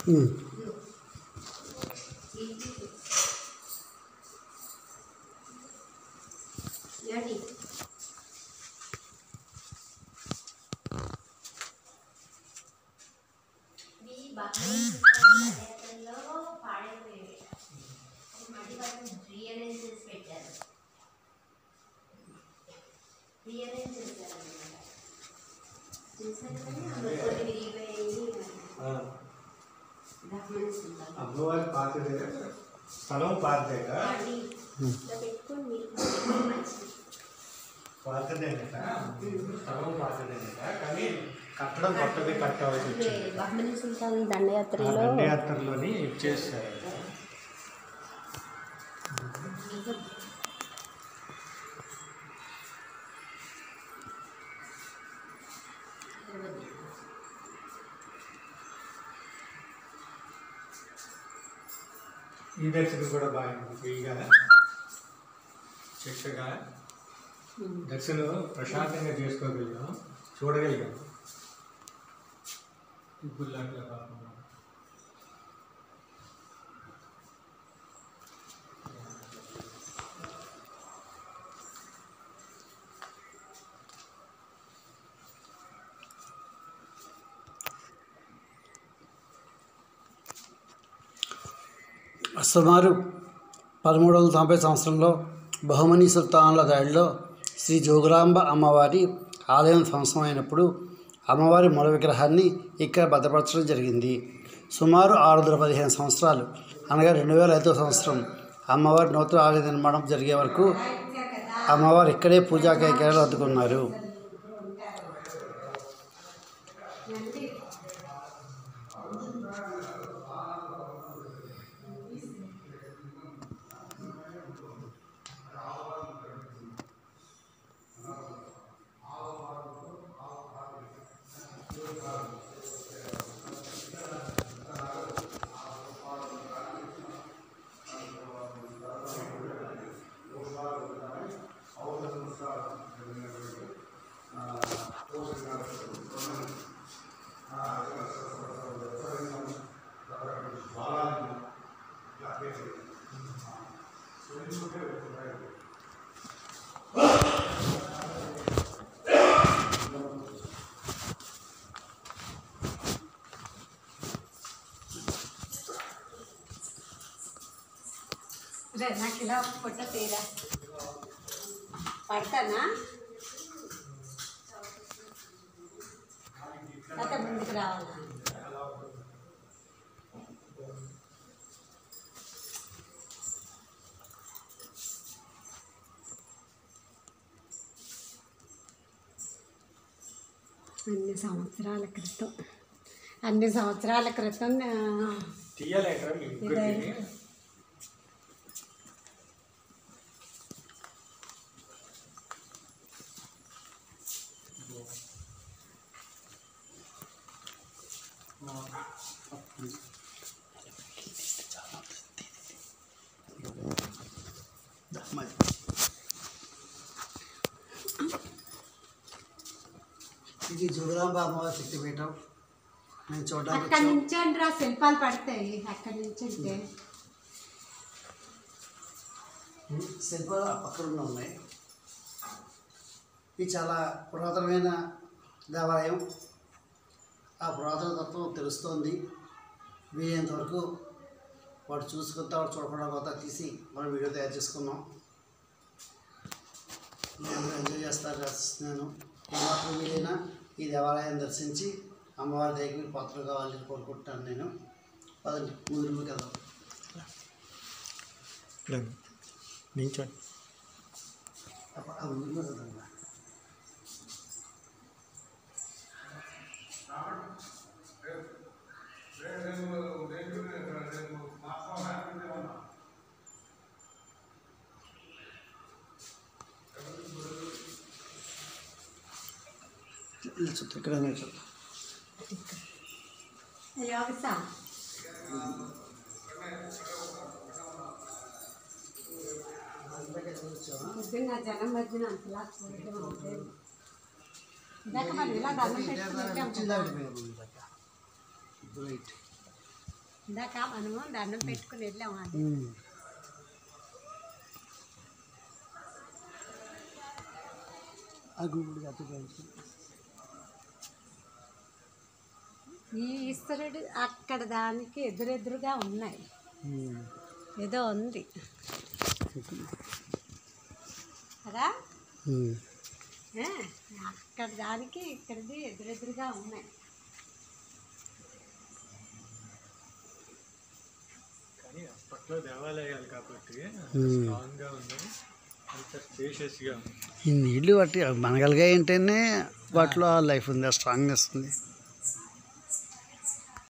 ఉమ్. ఏమండి ఇది బాగా పాడైపోయేవి అది మళ్ళీ వాళ్ళు రియలైజ్ చేసి పెట్టారు రియలైజ్ చేశారు అన్నమాట చేశారు కానీ అందులో కొన్ని విరిగిపోయాయి గమనిస్తుంటారు అమ్మవారి పాతదే స్థలం పాతదేక అది ఇలా పెట్టుకొని మీరు మంచిది పాతదేనట స్థలం పాతదేనట కానీ కట్టడం కొత్తది కట్టవలసి వచ్చింది బహ్మని సుల్తాన్ దండయాత్రలో దండయాత్రలోని ఇచ్చేస్తారు ఈ దర్శనం కూడా బాగుంది ఫ్రీగా చక్కగా దర్శనం ప్రశాంతంగా చేసుకోగలిగాం చూడగలిగాం ఇప్పుడు అట్లా కాకుండా సుమారు పదమూడు వందల తొంభై సంవత్సరంలో బహుమని సుల్తానుల దాడిలో శ్రీ జోగులాంబ అమ్మవారి ఆలయం ధ్వంసమైనప్పుడు అమ్మవారి మూల విగ్రహాన్ని ఇక్కడ భద్రపరచడం జరిగింది సుమారు ఆరు వందల పదిహేను సంవత్సరాలు అనగా రెండు వేల ఐదో సంవత్సరం అమ్మవారి నూతన ఆలయ నిర్మాణం జరిగే వరకు అమ్మవారు ఇక్కడే పూజా కైకర్యాలు అందుకున్నారు రే నాకు ఇలా పొట్ట తీరా పడతానా అయితే ముందుకు రావాలా అన్ని సంవత్సరాల క్రితం అన్ని సంవత్సరాల క్రితం ఆ, తీయలేకరా మీ ముగ్గురిని ఇది జోగులాంబ అమ్మవారి శక్తిపీఠం నేను చూడడానికి అక్కడి వచ్చాం. నుంచి రా శిల్పాలు పడతాయి అక్కడి నుంచి ఉంటే శిల్పాలు ఆ పక్కన ఉన్నాయి ఇది చాలా పురాతనమైన దేవాలయం ఆ పురాతన తత్వం తెలుస్తోంది వీలైనంత వరకు వాడు చూసుకుంటా వాడు చూడకుండా కొత్త తీసి మనం వీడియో తయారు చేసుకున్నాం నేను ఎంజాయ్ చేస్తారు నేను ఏమాత్రం వీలైనా ఈ దేవాలయం దర్శించి అమ్మవారి దగ్గరికి పాత్రలు కావాలని కోరుకుంటున్నాను నేను పదండి ముందు కదా నించోండి ఆ ముందు కదండి ఇలా చుట్టూ ఇక్కడ చుట్టూ యోగసా పొద్దున్న జనం మధ్యన అంతలా చూడటం అంటే ఇందాక మరి ఇలా దండం పెట్టుకుంటే రైట్ ఇందాక మనము దండం పెట్టుకుని వెళ్ళాము అది ఉమ్. ఆ గుడి అటు పోయింది. ఈ ఈశ్వరుడు అక్కడ దానికి ఎదురెదురుగా ఉన్నాయి ఉమ్. ఏదో ఉంది కదా ఉమ్. ఏ, అక్కడ దానికి ఇక్కడిది ఎదురెదురుగా ఉన్నాయి కానీ అప్పట్లో దేవాలయాలు కాబట్టి Hmm. స్ట్రాంగ్గా ఉన్నాయి అంత స్పేషియస్గా ఉంది ఈ నీళ్లు బట్టి మనగలిగా ఏంటనే వాటిలో ఆ లైఫ్ ఉంది ఆ స్ట్రాంగ్నెస్ ఉంది